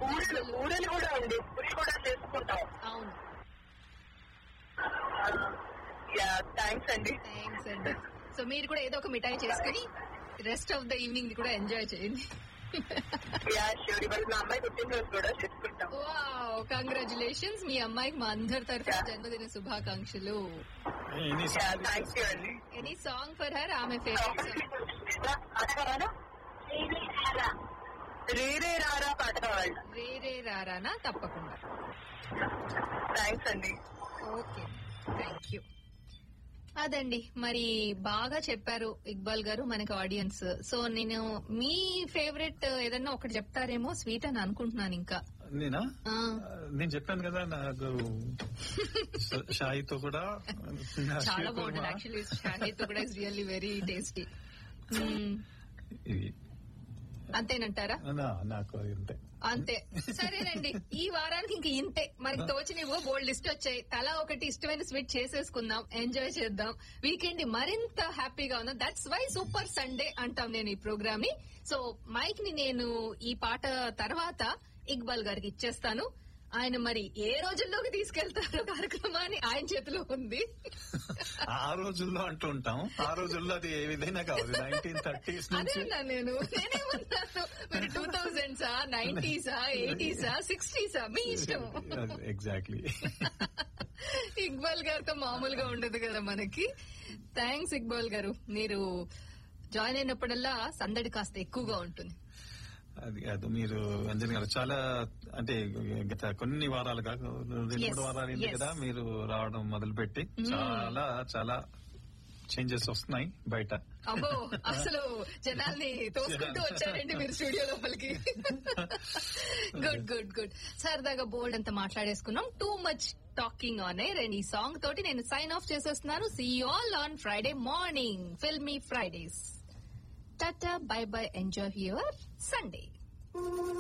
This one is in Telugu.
ఊరలు ఊరలు కూడా ఉంది పురి కూడా చేసుకుంటాం అవును యా థ్యాంక్స్ అండి థ్యాంక్స్ అండి సో మీరు కూడా ఏదో ఒక మిఠాయి చేసుకుని రెస్ట్ ఆఫ్ ద ఈవినింగ్ కూడా ఎంజాయ్ చేయండి యా షూర్ ఇవాళ మా అమ్మాయి పుట్టినరోజు కూడా చేసుకుంటాం వావ్ కంగ్రాచులేషన్స్ మీ అమ్మాయికి మా అందరి తరఫున జన్మదిన శుభాకాంక్షలు ఎన్ని యా సార్లు థ్యాంక్ యూ అండి ఎనీ సాంగ్ ఫర్ హర్ ఆమె ఫేవరెట్ అడగరానా రేరే రారా పాట కావాలి వేరే రారానా తప్పకుండా థ్యాంక్స్ అండి ఓకే థ్యాంక్ యూ అదండి మరి బాగా చెప్పారు ఇక్బాల్ గారు మనకి ఆడియన్స్ సో నేను మీ ఫేవరెట్ ఏదన్నా ఒకటి చెప్తారేమో స్వీట్ అని అనుకుంటున్నాను ఇంకా నేనా ఆ, నేను చెప్పాను కదా నాకు ష- షాయితో కూడా నా చాలా షీర్ బాగుంటుంది కుర్మా. యాక్చువల్లీ షాహీతో కూడా ఇస్ రియల్లీ వెరీ టేస్టీ ఇది అంతేనంటారా నా- నాకు ఇంతే అంతే సరేనండి ఈ వారానికి ఇంక ఇంతే మనకి తోచినవో బోల్డ్ లిస్ట్ వచ్చాయి తలా ఒకటి ఇష్టమైన స్వీట్ చేసేసుకుందాం ఎంజాయ్ చేద్దాం వీకెండ్ మరింత హ్యాపీగా ఉందాం దట్స్ వై సూపర్ సండే అంటాం నేను ఈ ప్రోగ్రామ్ ని సో మైక్ ని నేను ఈ పాట తర్వాత ఇక్బాల్ గారికి ఇచ్చేస్తాను ఆయన మరి ఏ రోజుల్లోకి తీసుకెళ్తారో కార్యక్రమాన్ని ఆయన చేతిలో ఉంది ఆ రోజుల్లో అంటూ ఉంటాం ఆ రోజుల్లో అది ఏ విధంగా కావాలి నైన్టీన్ థర్టీస్ అదే నుంచి అన్నా నేను నేనేమన్నాను మరి టూ థౌజండ్సా నైన్టీసా ఎయిటీసా సిక్స్టీసా మీ ఇష్టం ఎగ్జాక్ట్లీ ఇక్బాల్ గారితో మామూలుగా ఉండదు కదా మనకి థ్యాంక్స్ ఇక్బాల్ గారు మీరు జాయిన్ అయినప్పుడల్లా సందడి కాస్త ఎక్కువగా ఉంటుంది అది కాదు మీరు అంజన్ గారు చాలా అంటే గత కొన్ని వారాలుగా రెండు Yes, మూడు వారాలు అయింది yes. కదా మీరు రావడం మొదలుపెట్టి చాలా చాలా చేంజెస్ వస్తున్నాయి బయట అబ్బో అసలు జనాల్ని తోసుకుంటూ వచ్చారండి మీరు స్టూడియో లోపలికి గుడ్ గుడ్ గుడ్ సరదాగా బోల్డ్ అంతా మాట్లాడేసుకున్నాం too much talking on air and ఈ సాంగ్ తోటి నేను సైన్ ఆఫ్ చేసేస్తున్నాను see all on Friday morning filmy Fridays టాటా bye bye enjoy your Sunday